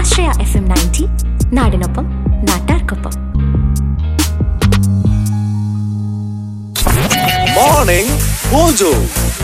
ആശ്രയ F M ninety നാടിനൊപ്പം നാട്ടാർക്കൊപ്പം morning mojo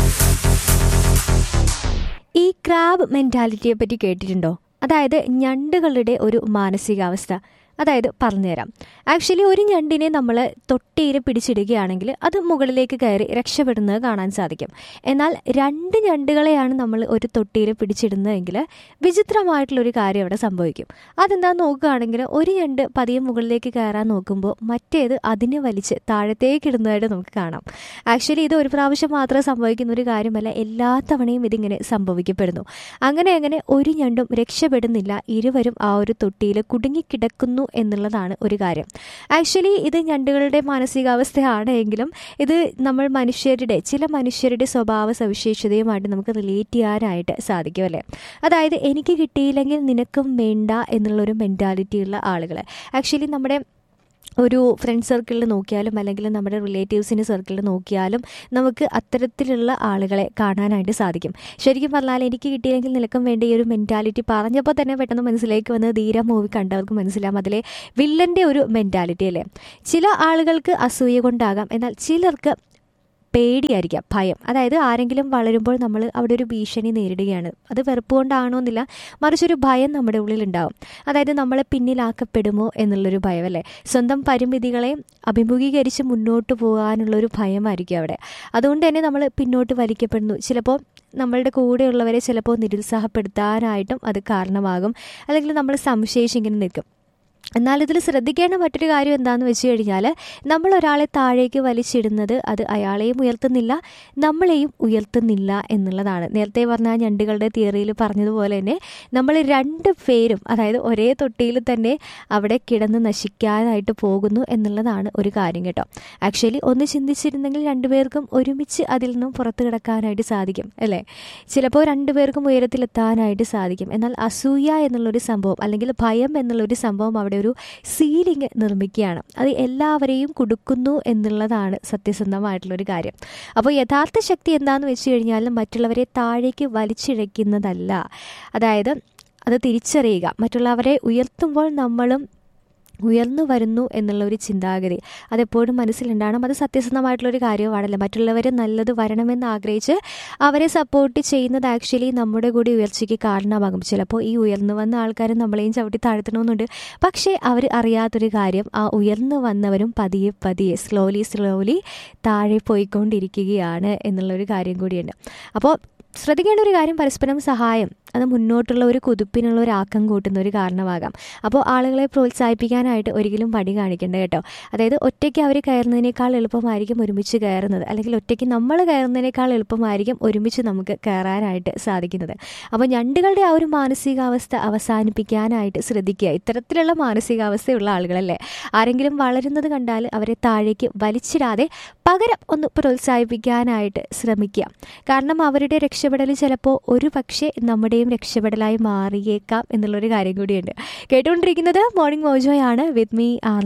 ഈ ക്രാബ് മെൻറ്റാലിറ്റിയെ പറ്റി കേട്ടിട്ടുണ്ടോ അതായത് ഞണ്ടുകളുടെ ഒരു മാനസികാവസ്ഥ അതായത് പറഞ്ഞുതരാം ആക്ച്വലി ഒരു ഞണ്ടിനെ നമ്മൾ തൊട്ടിയിൽ പിടിച്ചിടുകയാണെങ്കിൽ അത് മുകളിലേക്ക് കയറി രക്ഷപ്പെടുന്നത് കാണാൻ സാധിക്കും എന്നാൽ രണ്ട് ഞണ്ടുകളെയാണ് നമ്മൾ ഒരു തൊട്ടിയിൽ പിടിച്ചിടുന്നതെങ്കിൽ വിചിത്രമായിട്ടുള്ളൊരു കാര്യം അവിടെ സംഭവിക്കും അതെന്താന്ന് നോക്കുകയാണെങ്കിൽ ഒരു ഞണ്ട് പതിയെ മുകളിലേക്ക് കയറാൻ നോക്കുമ്പോൾ മറ്റേത് അതിനെ വലിച്ച് താഴത്തേക്ക് ഇടുന്നതായിട്ട് നമുക്ക് കാണാം ആക്ച്വലി ഇത് ഒരു പ്രാവശ്യം മാത്രം സംഭവിക്കുന്ന ഒരു കാര്യമല്ല എല്ലാ തവണയും ഇതിങ്ങനെ സംഭവിക്കപ്പെടുന്നു അങ്ങനെ അങ്ങനെ ഒരു ഞണ്ടും രക്ഷപ്പെടുന്നില്ല ഇരുവരും ആ ഒരു തൊട്ടിയിൽ കുടുങ്ങിക്കിടക്കുന്നു എന്നുള്ളതാണ് ഒരു കാര്യം ആക്ച്വലി ഇത് ഞണ്ടുകളുടെ മാനസികാവസ്ഥയാണ് എങ്കിലും ഇത് നമ്മൾ മനുഷ്യരുടെ ചില മനുഷ്യരുടെ സ്വഭാവ സവിശേഷതയുമായിട്ട് നമുക്ക് റിലേറ്റ് ചെയ്യാനായിട്ട് സാധിക്കും അല്ലേ അതായത് എനിക്ക് കിട്ടിയില്ലെങ്കിൽ നിനക്കും വേണ്ട എന്നുള്ളൊരു മെൻറ്റാലിറ്റി ഉള്ള ആളുകൾ ആക്ച്വലി നമ്മുടെ ഒരു ഫ്രണ്ട് സർക്കിളിൽ നോക്കിയാലും അല്ലെങ്കിൽ നമ്മുടെ റിലേറ്റീവ്സിൻ്റെ സർക്കിളിൽ നോക്കിയാലും നമുക്ക് അത്തരത്തിലുള്ള ആളുകളെ കാണാനായിട്ട് സാധിക്കും ശരിക്കും പറഞ്ഞാൽ എനിക്ക് കിട്ടിയില്ലെങ്കിൽ നിലക്കം വേണ്ട ഈ ഒരു മെൻറ്റാലിറ്റി പറഞ്ഞപ്പോൾ തന്നെ പെട്ടെന്ന് മനസ്സിലേക്ക് വന്നത് ധീര മൂവി കണ്ടവർക്ക് മനസ്സിലാവും അതിലെ വില്ലൻ്റെ ഒരു മെൻറ്റാലിറ്റി അല്ലേ ചില ആളുകൾക്ക് അസൂയ കൊണ്ടാകാം എന്നാൽ ചിലർക്ക് പേടിയായിരിക്കാം ഭയം അതായത് ആരെങ്കിലും വളരുമ്പോൾ നമ്മൾ അവിടെ ഒരു ഭീഷണി നേരിടുകയാണ് അത് വെറുപ്പ് കൊണ്ടാണോ എന്നില്ല മറിച്ചൊരു ഭയം നമ്മുടെ ഉള്ളിലുണ്ടാവും അതായത് നമ്മളെ പിന്നിലാക്കപ്പെടുമോ എന്നുള്ളൊരു ഭയം അല്ലേ സ്വന്തം പരിമിതികളെ അഭിമുഖീകരിച്ച് മുന്നോട്ട് പോകാനുള്ളൊരു ഭയമായിരിക്കും അവിടെ അതുകൊണ്ട് തന്നെ നമ്മൾ പിന്നോട്ട് വലിക്കപ്പെടുന്നു ചിലപ്പോൾ നമ്മളുടെ കൂടെയുള്ളവരെ ചിലപ്പോൾ നിരുത്സാഹപ്പെടുത്താനായിട്ടും അത് കാരണമാകും അല്ലെങ്കിൽ നമ്മൾ സംശയിച്ചിങ്ങനെ നിൽക്കും എന്നാൽ ഇതിൽ ശ്രദ്ധിക്കേണ്ട മറ്റൊരു കാര്യം എന്താണെന്ന് വെച്ച് കഴിഞ്ഞാൽ നമ്മൾ ഒരാളെ താഴേക്ക് വലിച്ചിടുന്നത് അത് അയാളെയും ഉയർത്തുന്നില്ല നമ്മളെയും ഉയർത്തുന്നില്ല എന്നുള്ളതാണ് നേരത്തെ പറഞ്ഞ ആ ഞണ്ടുകളുടെ തിയറിയിൽ പറഞ്ഞതുപോലെ തന്നെ നമ്മൾ രണ്ട് പേരും അതായത് ഒരേ തൊട്ടിയിൽ തന്നെ അവിടെ കിടന്ന് നശിക്കാനായിട്ട് പോകുന്നു എന്നുള്ളതാണ് ഒരു കാര്യം കേട്ടോ ആക്ച്വലി ഒന്ന് ചിന്തിച്ചിരുന്നെങ്കിൽ രണ്ടുപേർക്കും ഒരുമിച്ച് അതിൽ നിന്നും പുറത്തു കിടക്കാനായിട്ട് സാധിക്കും അല്ലേ ചിലപ്പോൾ രണ്ടുപേർക്കും ഉയരത്തിലെത്താനായിട്ട് സാധിക്കും എന്നാൽ അസൂയ എന്നുള്ളൊരു സംഭവം അല്ലെങ്കിൽ ഭയം എന്നുള്ളൊരു സംഭവം അവിടെ ഒരു സീലിംഗ് നിർമ്മിക്കുകയാണ് അത് എല്ലാവരെയും കൊടുക്കുന്നു എന്നുള്ളതാണ് സത്യസന്ധമായിട്ടുള്ളൊരു കാര്യം അപ്പോൾ യഥാർത്ഥ ശക്തി എന്താണെന്ന് വെച്ച് കഴിഞ്ഞാൽ മറ്റുള്ളവരെ താഴേക്ക് വലിച്ചിഴയ്ക്കുന്നതല്ല അതായത് അത് തിരിച്ചറിയുക മറ്റുള്ളവരെ ഉയർത്തുമ്പോൾ നമ്മളും ഉയർന്നു വരുന്നു എന്നുള്ള ഒരു ചിന്താഗതി അതെപ്പോഴും മനസ്സിലുണ്ടാകണം അത് സത്യസന്ധമായിട്ടുള്ളൊരു കാര്യമാണല്ലോ മറ്റുള്ളവർ നല്ലത് വരണമെന്ന് ആഗ്രഹിച്ച് അവരെ സപ്പോർട്ട് ചെയ്യുന്നത് ആക്ച്വലി നമ്മുടെ കൂടി ഉയർച്ചയ്ക്ക് കാരണമാകും ചിലപ്പോൾ ഈ ഉയർന്നു വന്ന ആൾക്കാർ നമ്മളെയും ചവിട്ടി താഴ്ത്തണമെന്നുണ്ട് പക്ഷേ അവർ അറിയാത്തൊരു കാര്യം ആ ഉയർന്നു വന്നവരും പതിയെ പതിയെ സ്ലോലി സ്ലോലി താഴെ പോയിക്കൊണ്ടിരിക്കുകയാണ് എന്നുള്ളൊരു കാര്യം കൂടിയുണ്ട് അപ്പോൾ ശ്രദ്ധിക്കേണ്ട ഒരു കാര്യം പരസ്പരം സഹായം അത് മുന്നോട്ടുള്ള ഒരു കുതിപ്പിനുള്ള ഒരു ആക്കം കൂട്ടുന്ന ഒരു കാരണമാകാം അപ്പോൾ ആളുകളെ പ്രോത്സാഹിപ്പിക്കാനായിട്ട് ഒരിക്കലും പടി കാണിക്കേണ്ട കേട്ടോ അതായത് ഒറ്റയ്ക്ക് അവർ കയറുന്നതിനേക്കാൾ എളുപ്പമായിരിക്കും ഒരുമിച്ച് കയറുന്നത് അല്ലെങ്കിൽ ഒറ്റയ്ക്ക് നമ്മൾ കയറുന്നതിനേക്കാൾ എളുപ്പമായിരിക്കും ഒരുമിച്ച് നമുക്ക് കയറാനായിട്ട് സാധിക്കുന്നത് അപ്പോൾ ഞണ്ടുകളുടെ ആ ഒരു മാനസികാവസ്ഥ അവസാനിപ്പിക്കാനായിട്ട് ശ്രദ്ധിക്കുക ഇത്തരത്തിലുള്ള മാനസികാവസ്ഥയുള്ള ആളുകളല്ലേ ആരെങ്കിലും വളരുന്നത് കണ്ടാൽ അവരെ താഴേക്ക് വലിച്ചിടാതെ പകരം ഒന്ന് പ്രോത്സാഹിപ്പിക്കാനായിട്ട് ശ്രമിക്കുക കാരണം അവരുടെ രക്ഷപ്പെടൽ ചിലപ്പോൾ ഒരു പക്ഷേ നമ്മുടെയും രക്ഷപ്പെടലായി മാറിയേക്കാം എന്നുള്ളൊരു കാര്യം കൂടിയുണ്ട് കേട്ടുകൊണ്ടിരിക്കുന്നത് മോർണിംഗ് മോജോയാണ് വിത്ത് മീ ആർ